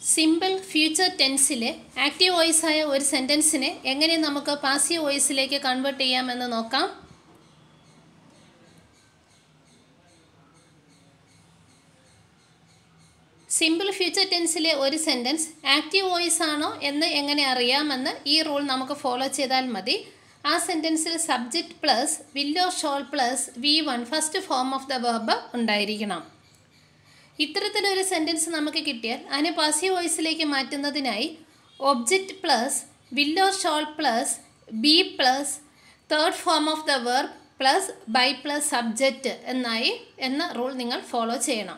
simple future ടെൻസിലെ active voice ആയ ഒരു സെൻറ്റൻസിനെ എങ്ങനെ നമുക്ക് പാസീവ് വോയിസിലേക്ക് കൺവേർട്ട് ചെയ്യാമെന്ന് നോക്കാം സിമ്പിൾ ഫ്യൂച്ചർ ടെൻസിലെ ഒരു സെൻറ്റൻസ് ആക്റ്റീവ് വോയിസ് ആണോ എന്ന് എങ്ങനെ അറിയാമെന്ന് ഈ റൂൾ നമുക്ക് ഫോളോ ചെയ്താൽ മതി ആ സെൻറ്റൻസിൽ subject plus will or shall plus V one first form of the verb ഉണ്ടായിരിക്കണം ഇത്തരത്തിലൊരു സെൻറ്റൻസ് നമുക്ക് കിട്ടിയാൽ അതിനെ പാസീവ് വോയിസിലേക്ക് മാറ്റുന്നതിനായി object plus will or shall plus be plus third form of the verb plus by plus subject എന്നായി എന്ന റൂൾ നിങ്ങൾ ഫോളോ ചെയ്യണം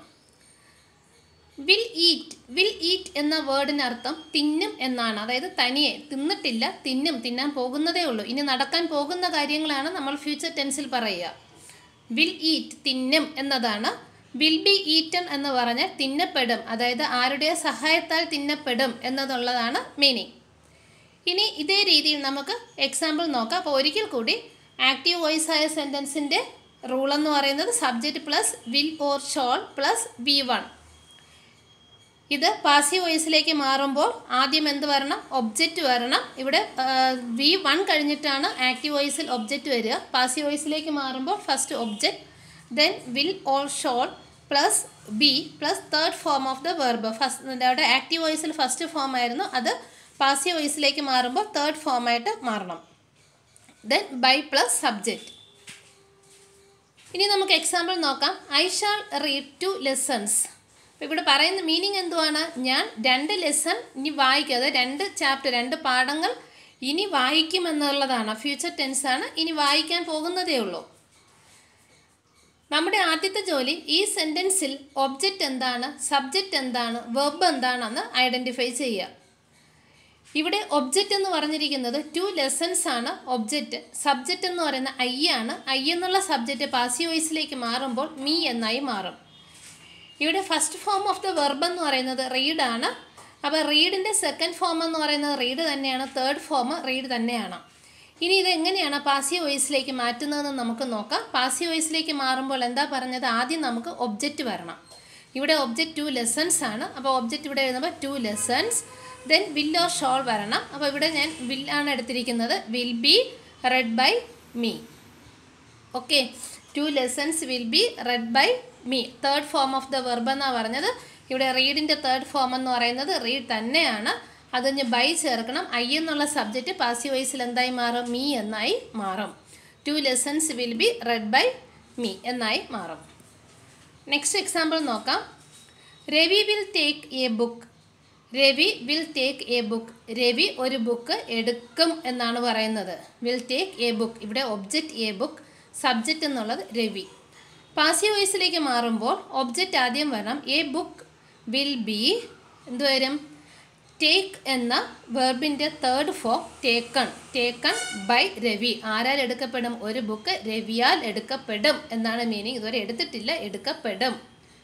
വിൽ ഈറ്റ് വിൽ ഈറ്റ് എന്ന വേർഡിനർത്ഥം തിന്നും എന്നാണ് അതായത് തനിയെ തിന്നിട്ടില്ല തിന്നും തിന്നാൻ പോകുന്നതേ ഉള്ളൂ ഇനി നടക്കാൻ പോകുന്ന കാര്യങ്ങളാണ് നമ്മൾ ഫ്യൂച്ചർ ടെൻസിൽ പറയുക വിൽ ഈറ്റ് തിന്നും എന്നതാണ് വിൽ ബി ഈറ്റൺ എന്ന് പറഞ്ഞാൽ തിന്നപ്പെടും അതായത് ആരുടെ സഹായത്താൽ തിന്നപ്പെടും എന്നതുള്ളതാണ് മീനിങ് ഇനി ഇതേ രീതിയിൽ നമുക്ക് എക്സാമ്പിൾ നോക്കാം അപ്പോൾ ഒരിക്കൽ കൂടി ആക്റ്റീവ് വോയിസ് ആയ സെൻറ്റൻസിൻ്റെ റൂൾ എന്ന് പറയുന്നത് subject plus will or shall plus V one ഇത് പാസീവ് വോയിസിലേക്ക് മാറുമ്പോൾ ആദ്യം എന്ത് വരണം ഒബ്ജക്റ്റ് വരണം ഇവിടെ വി വൺ കഴിഞ്ഞിട്ടാണ് ആക്റ്റീവ് വോയിസിൽ ഒബ്ജക്റ്റ് വരിക പാസീവ് വോയിസിലേക്ക് മാറുമ്പോൾ first object then will or shall plus be plus third form of the verb first അവിടെ ആക്റ്റീവ് വോയിസിൽ ഫസ്റ്റ് ഫോം ആയിരുന്നു അത് പാസീവ് വോയിസിലേക്ക് മാറുമ്പോൾ തേർഡ് ഫോമായിട്ട് മാറണം ദെൻ ബൈ പ്ലസ് സബ്ജക്റ്റ് ഇനി നമുക്ക് എക്സാമ്പിൾ നോക്കാം I shall read two lessons അപ്പോൾ ഇവിടെ പറയുന്ന മീനിങ് എന്തുവാണ് ഞാൻ രണ്ട് ലെസൺ ഇനി വായിക്കുക അതായത് രണ്ട് ചാപ്റ്റർ രണ്ട് പാഠങ്ങൾ ഇനി വായിക്കുമെന്നുള്ളതാണ് ഫ്യൂച്ചർ ടെൻസ് ആണ് ഇനി വായിക്കാൻ പോകുന്നതേ ഉള്ളൂ നമ്മുടെ ആദ്യത്തെ ജോലി ഈ സെൻറ്റൻസിൽ ഒബ്ജക്റ്റ് എന്താണ് സബ്ജക്റ്റ് എന്താണ് വെർബ് എന്താണെന്ന് ഐഡൻറ്റിഫൈ ചെയ്യുക ഇവിടെ ഒബ്ജക്റ്റ് എന്ന് പറഞ്ഞിരിക്കുന്നത് ടു ലെസൺസ് ആണ് ഒബ്ജക്റ്റ് സബ്ജക്റ്റ് എന്ന് പറയുന്ന ഐ ആണ് ഐ എന്നുള്ള സബ്ജക്റ്റ് പാസീവ് വോയിസിലേക്ക് മാറുമ്പോൾ മീ എന്നായി മാറും ഇവിടെ first form of the verb എന്ന് പറയുന്നത് റീഡ് ആണ് അപ്പോൾ റീഡിൻ്റെ സെക്കൻഡ് ഫോം എന്ന് പറയുന്നത് റീഡ് തന്നെയാണ് തേർഡ് ഫോം റീഡ് തന്നെയാണ് ഇനി ഇത് എങ്ങനെയാണ് പാസീവ് വോയിസിലേക്ക് മാറ്റുന്നതെന്ന് നമുക്ക് നോക്കാം പാസീവ് വോയിസിലേക്ക് മാറുമ്പോൾ എന്താ പറഞ്ഞത് ആദ്യം നമുക്ക് ഒബ്ജക്റ്റ് വരണം ഇവിടെ ഒബ്ജക്റ്റ് ടു ലെസൺസ് ആണ് അപ്പോൾ ഒബ്ജക്റ്റ് ഇവിടെ എഴുതുമ്പോൾ two lessons then will or shall വരണം അപ്പോൾ ഇവിടെ ഞാൻ വിൽ ആണ് എടുത്തിരിക്കുന്നത് will be read by me okay two lessons will be read by me third form of the verb എന്നാണ് പറഞ്ഞത് ഇവിടെ റീഡിൻ്റെ തേർഡ് ഫോം എന്ന് പറയുന്നത് റീഡ് തന്നെയാണ് അതിന് ബൈ ചേർക്കണം ഐ എന്നുള്ള സബ്ജക്റ്റ് പാസീവ് വോയിസിൽ എന്തായി മാറും മീ എന്നായി മാറും two lessons will be read by me എന്നായി മാറും നെക്സ്റ്റ് എക്സാമ്പിൾ നോക്കാം Ravi will take a book Ravi will take a book Ravi ഒരു ബുക്ക് എടുക്കും എന്നാണ് പറയുന്നത് വിൽ ടേക്ക് എ ബുക്ക് ഇവിടെ ഒബ്ജക്റ്റ് എ ബുക്ക് സബ്ജക്റ്റ് എന്നുള്ളത് രവി പാസീവ് വോയിസിലേക്ക് മാറുമ്പോൾ ഒബ്ജക്റ്റ് ആദ്യം വരണം എ ബുക്ക് വിൽ ബി എന്ത് വരും ടേക്ക് എന്ന വെർബിൻ്റെ third form taken taken by Ravi ആരാൽ എടുക്കപ്പെടും ഒരു ബുക്ക് രവിയാൽ എടുക്കപ്പെടും എന്നാണ് മീനിങ് ഇതുവരെ എടുത്തിട്ടില്ല എടുക്കപ്പെടും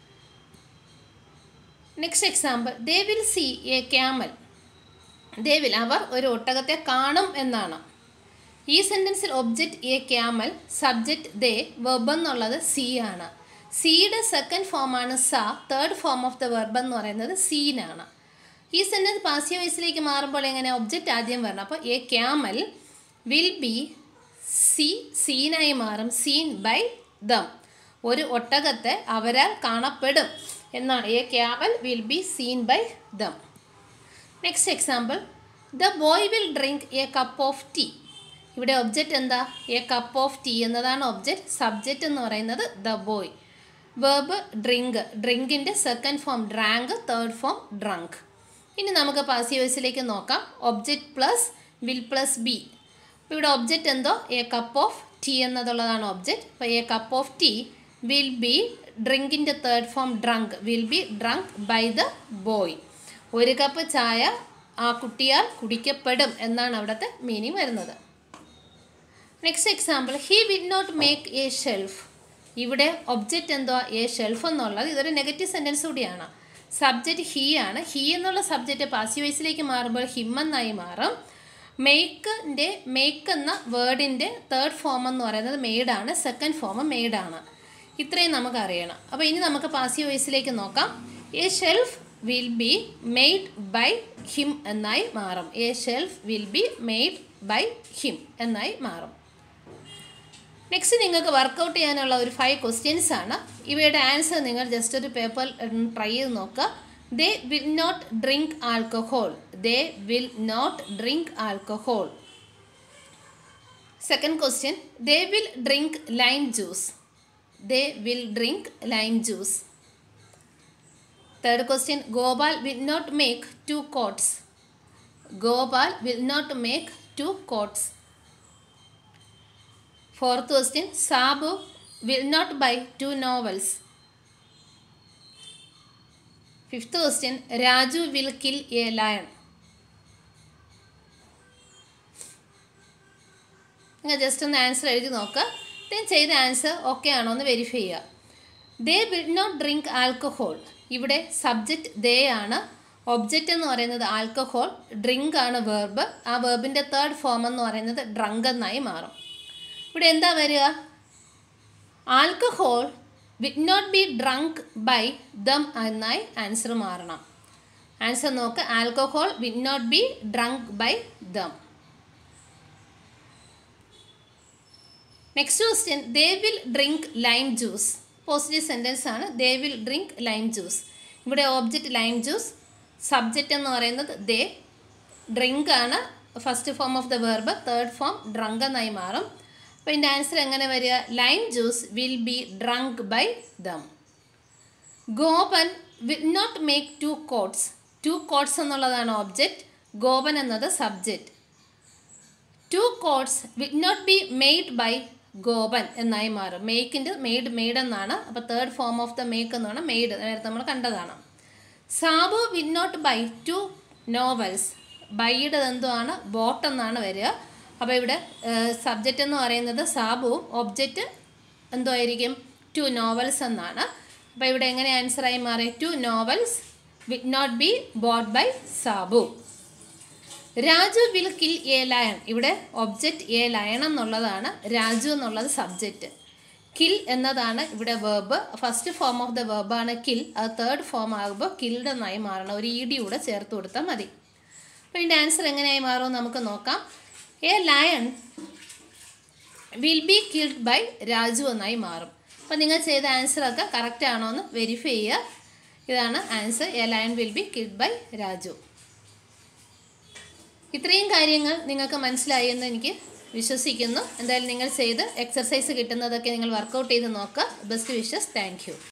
next example they will see a camel they will അവർ ഒരു ഒട്ടകത്തെ കാണും എന്നാണ് ഈ സെൻറ്റൻസിൽ object a camel subject they verb എന്നുള്ളത് സി ആണ് സിയുടെ സെക്കൻഡ് ഫോമാണ് സ third form of the verb എന്ന് പറയുന്നത് സീനാണ് ഈ സെൻറ്റൻസ് പാസീവ് വോയിസിലേക്ക് മാറുമ്പോൾ എങ്ങനെ ഒബ്ജക്റ്റ് ആദ്യം വരണം അപ്പോൾ a camel will be see സീനായി മാറും സീൻ ബൈ ദം ഒരു ഒട്ടകത്തെ അവരാൽ കാണപ്പെടും എന്നാണ് a camel will be seen by them next example the boy will drink a cup of tea ഇവിടെ ഒബ്ജക്റ്റ് എന്താ എ കപ്പ് ഓഫ് ടീ എന്നതാണ് ഒബ്ജക്റ്റ് സബ്ജക്റ്റ് എന്ന് പറയുന്നത് ദ ബോയ് വേർബ് ഡ്രിങ്ക് ഡ്രിങ്കിൻ്റെ second form drank third form drunk ഇനി നമുക്ക് passive വോയിസിലേക്ക് നോക്കാം object plus will plus be ഇവിടെ ഒബ്ജക്റ്റ് എന്തോ എ കപ്പ് ഓഫ് ടീ എന്നതുള്ളതാണ് ഒബ്ജക്റ്റ് അപ്പോൾ a cup of tea will be ഡ്രിങ്കിൻ്റെ third form drunk will be drunk by the boy ഒരു കപ്പ് ചായ ആ കുട്ടിയാൽ കുടിക്കപ്പെടും എന്നാണ് അവിടുത്തെ മീനിങ് വരുന്നത് next example he will not make a shelf ഇവിടെ ഒബ്ജക്റ്റ് എന്തോ എ ഷെൽഫ് എന്നുള്ളത് ഇതൊരു നെഗറ്റീവ് സെൻറ്റൻസ് കൂടിയാണ് സബ്ജക്റ്റ് ഹീ ആണ് ഹീ എന്നുള്ള സബ്ജക്റ്റ് പാസീവ് വോയിസിലേക്ക് മാറുമ്പോൾ ഹിം എന്നായി മാറും മേക്കിൻ്റെ മേക്ക് എന്ന വേർഡിൻ്റെ തേർഡ് ഫോം എന്ന് പറയുന്നത് മെയ്ഡാണ് സെക്കൻഡ് ഫോം മെയ്ഡാണ് ഇത്രയും നമുക്ക് അറിയണം അപ്പോൾ ഇനി നമുക്ക് പാസീവ് വോയിസിലേക്ക് നോക്കാം a shelf will be made by him എന്നായി മാറും a shelf will be made by him എന്നായി മാറും നെക്സ്റ്റ് നിങ്ങൾക്ക് വർക്കൗട്ട് ചെയ്യാനുള്ള ഒരു ഫൈവ് ക്വസ്റ്റ്യൻസ് ആണ് ഇവയുടെ ആൻസർ നിങ്ങൾ ജസ്റ്റ് ഒരു പേപ്പർ ട്രൈ ചെയ്ത് നോക്കുക they will not drink alcohol they will not drink alcohol second question they will drink lime juice they will drink lime juice third question Gopal will not make two coats Gopal will not make two coats fourth question Sabu will not buy two novels fifth question Raju will kill a lion നിങ്ങൾ just ഒന്ന് answer എഴുതി നോക്കുക then ചെയ്ത answer okay ആണോ എന്ന് verify ചെയ്യുക they will not drink alcohol ഇവിടെ subject they ആണ് ഒബ്ജക്റ്റ് എന്ന് പറയുന്നത് ആൽക്കഹോൾ ഡ്രിങ്ക് ആണ് വേർബ് ആ വേർബിൻ്റെ തേർഡ് ഫോം എന്ന് പറയുന്നത് ഡ്രങ്ക് എന്നായി മാറും ഇവിടെ എന്താ വരിക alcohol will not be drunk by them എന്നായി ആൻസർ മാറണം ആൻസർ നോക്ക് alcohol will not be drunk by them next question they will drink lime juice positive sentence ആണ് they will drink lime juice ഇവിടെ ഓബ്ജക്റ്റ് ലൈം ജ്യൂസ് സബ്ജക്റ്റ് എന്ന് പറയുന്നത് they drink ആണ് first form of the verb third form drunk എന്നായി മാറും അപ്പോൾ ഇതിൻ്റെ answer എങ്ങനെ വരിക lime juice will be drunk by them Gopan will not make two coats two coats എന്നുള്ളതാണ് ഓബ്ജക്റ്റ് ഗോപൻ എന്നത് subject two coats will not be made by Gopan എന്നായി മാറും മേക്കിൻ്റെ മെയ്ഡ് മെയ്ഡ് എന്നാണ് അപ്പോൾ third form of the make എന്നാണ് മെയ്ഡ് നേരത്തെ നമ്മൾ കണ്ടതാണ് Sabu will not buy two novels ബൈയുടെ എന്തുമാണ് ബോട്ട് എന്നാണ് വരിക അപ്പോൾ ഇവിടെ സബ്ജക്റ്റ് എന്ന് പറയുന്നത് സാബുവും ഒബ്ജക്റ്റ് എന്തോ ആയിരിക്കും ടു നോവൽസ് എന്നാണ് അപ്പോൾ ഇവിടെ എങ്ങനെ ആൻസറായി മാറി two novels will not be bought by Sabu Raju will kill a lion ഇവിടെ ഒബ്ജക്റ്റ് എ ലയൺ എന്നുള്ളതാണ് രാജു എന്നുള്ളത് സബ്ജക്റ്റ് കിൽ എന്നതാണ് ഇവിടെ verb first form of the വേർബാണ് കിൽ അത് തേർഡ് ഫോം ആകുമ്പോൾ കിൽഡ് എന്നായി മാറണം ഒരു ഇ ഡി കൂടെ ചേർത്ത് കൊടുത്താൽ മതി അപ്പോൾ ഇതിൻ്റെ ആൻസർ എങ്ങനെയായി മാറും നമുക്ക് നോക്കാം a lion will be killed by Raju എന്നായി മാറും അപ്പോൾ നിങ്ങൾ ചെയ്ത ആൻസറൊക്കെ കറക്റ്റ് ആണോ എന്ന് വെരിഫൈ ചെയ്യുക ഇതാണ് answer a lion will be killed by Raju ഇത്രയും കാര്യങ്ങൾ നിങ്ങൾക്ക് മനസ്സിലായി എന്ന് എനിക്ക് വിശ്വസിക്കുന്നു എന്തായാലും നിങ്ങൾ ചെയ്ത് എക്സർസൈസ് കിട്ടുന്നതൊക്കെ നിങ്ങൾ വർക്കൗട്ട് ചെയ്ത് നോക്കുക ബെസ്റ്റ് വിഷസ് താങ്ക്